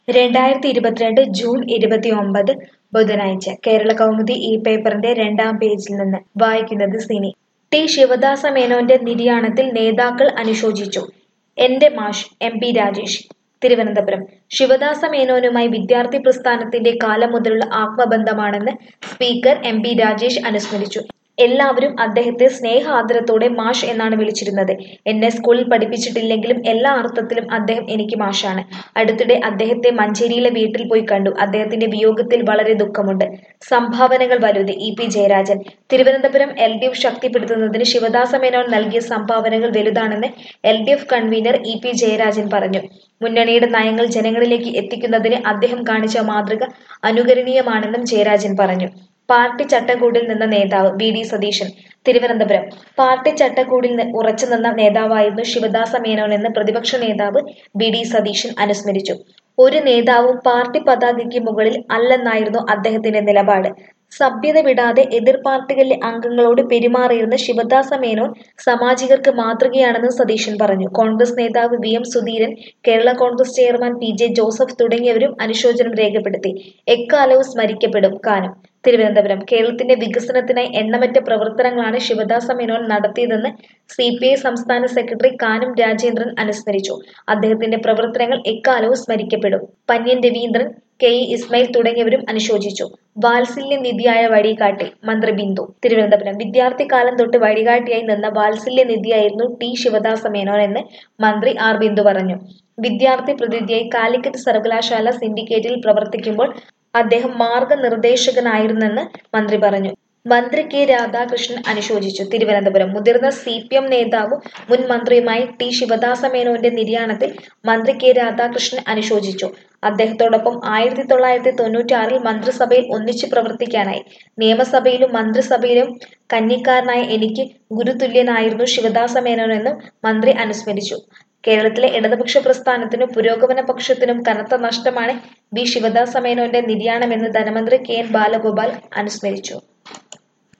രണ്ടായിരത്തി ഇരുപത്തിരണ്ട് ജൂൺ ഇരുപത്തിയൊമ്പത് ബുധനാഴ്ച കേരള കൗമുദി ഈ പേപ്പറിന്റെ രണ്ടാം പേജിൽ നിന്ന് വായിക്കുന്നത് സിനി ടി ശിവദാസ മേനോന്റെ നിര്യാണത്തിൽ നേതാക്കൾ അനുശോചിച്ചു എന്റെ മാഷ് എം പി രാജേഷ് തിരുവനന്തപുരം ശിവദാസ മേനോനുമായി വിദ്യാർത്ഥി പ്രസ്ഥാനത്തിന്റെ കാലം മുതലുള്ള ആത്മബന്ധമാണെന്ന് സ്പീക്കർ എം പി രാജേഷ് അനുസ്മരിച്ചു എല്ലാവരും അദ്ദേഹത്തെ സ്നേഹാദരത്തോടെ മാഷ് എന്നാണ് വിളിച്ചിരുന്നത് എന്നെ സ്കൂളിൽ പഠിപ്പിച്ചിട്ടില്ലെങ്കിലും എല്ലാ അർത്ഥത്തിലും അദ്ദേഹം എനിക്ക് മാഷാണ് അടുത്തിടെ അദ്ദേഹത്തെ മഞ്ചേരിയിലെ വീട്ടിൽ പോയി കണ്ടു അദ്ദേഹത്തിന്റെ വിയോഗത്തിൽ വളരെ ദുഃഖമുണ്ട് സംഭാവനകൾ വലുത് E P Jayarajan Thiruvananthapuram L D F ശക്തിപ്പെടുത്തുന്നതിന് ശിവദാസ മേനോൻ നൽകിയ സംഭാവനകൾ വലുതാണെന്ന് L D F convener E P Jayarajan പറഞ്ഞു മുന്നണിയുടെ നയങ്ങൾ ജനങ്ങളിലേക്ക് എത്തിക്കുന്നതിന് അദ്ദേഹം കാണിച്ച മാതൃക അനുകരണീയമാണെന്നും ജയരാജൻ പറഞ്ഞു പാർട്ടി ചട്ടക്കൂടിൽ നിന്ന നേതാവ് V D Satheesan Thiruvananthapuram party ചട്ടക്കൂടിൽ നി- ഉറച്ചു നിന്ന നേതാവായിരുന്നു ശിവദാസ മേനോൻ എന്ന് പ്രതിപക്ഷ നേതാവ് വി ഡി സതീശൻ അനുസ്മരിച്ചു ഒരു നേതാവും പാർട്ടി പതാകയ്ക്ക് മുകളിൽ അല്ലെന്നായിരുന്നു അദ്ദേഹത്തിന്റെ നിലപാട് സഭ്യത വിടാതെ എതിർ പാർട്ടികളിലെ അംഗങ്ങളോട് പെരുമാറിയിരുന്ന ശിവദാസ മേനോൻ സാമാജികർക്ക് മാതൃകയാണെന്ന് സതീശൻ പറഞ്ഞു കോൺഗ്രസ് നേതാവ് V M Sudheeran Kerala Congress chairman P J Joseph തുടങ്ങിയവരും അനുശോചനം രേഖപ്പെടുത്തി എക്കാലവും സ്മരിക്കപ്പെടും കാനം തിരുവനന്തപുരം കേരളത്തിന്റെ വികസനത്തിനായി എണ്ണമറ്റ പ്രവർത്തനങ്ങളാണ് ശിവദാസ മേനോൻ നടത്തിയതെന്ന് സി പി ഐ സംസ്ഥാന സെക്രട്ടറി കാനം രാജേന്ദ്രൻ അനുസ്മരിച്ചു അദ്ദേഹത്തിന്റെ പ്രവർത്തനങ്ങൾ എക്കാലവും സ്മരിക്കപ്പെടും പന്യൻ രവീന്ദ്രൻ കെ ഇ ഇസ്മായിൽ തുടങ്ങിയവരും അനുശോചിച്ചു വാത്സല്യ നിധിയായ വഴികാട്ടി മന്ത്രി ബിന്ദു തിരുവനന്തപുരം വിദ്യാർത്ഥി കാലം തൊട്ട് വഴികാട്ടിയായി നിന്ന വാത്സല്യ നിധിയായിരുന്നു ടി ശിവദാസ മേനോൻ എന്ന് മന്ത്രി ആർ ബിന്ദു പറഞ്ഞു വിദ്യാർത്ഥി പ്രതിനിധിയായി കാലിക്കറ്റ് സർവകലാശാല സിൻഡിക്കേറ്റിൽ പ്രവർത്തിക്കുമ്പോൾ അദ്ദേഹം മാർഗനിർദ്ദേശകനായിരുന്നെന്ന് മന്ത്രി പറഞ്ഞു മന്ത്രി കെ രാധാകൃഷ്ണൻ അനുശോചിച്ചു തിരുവനന്തപുരം മുതിർന്ന സി പി എം നേതാവും മുൻ മന്ത്രിയുമായി ടി ശിവദാസ മേനോന്റെ നിര്യാണത്തിൽ മന്ത്രി കെ രാധാകൃഷ്ണൻ അനുശോചിച്ചു അദ്ദേഹത്തോടൊപ്പം ആയിരത്തി തൊള്ളായിരത്തി തൊണ്ണൂറ്റി ആറിൽ മന്ത്രിസഭയിൽ ഒന്നിച്ചു പ്രവർത്തിക്കാനായി നിയമസഭയിലും മന്ത്രിസഭയിലും കന്നിക്കാരനായ എനിക്ക് ഗുരുതുല്യനായിരുന്നു ശിവദാസ മേനോനെന്നും മന്ത്രി അനുസ്മരിച്ചു കേരളത്തിലെ ഇടതുപക്ഷ പ്രസ്ഥാനത്തിനും പുരോഗമന പക്ഷത്തിനും കനത്ത നഷ്ടമാണ് ബി ശിവദാസ മേനോന്റെ നിര്യാണമെന്ന് ധനമന്ത്രി കെ എൻ ബാലഗോപാൽ അനുസ്മരിച്ചു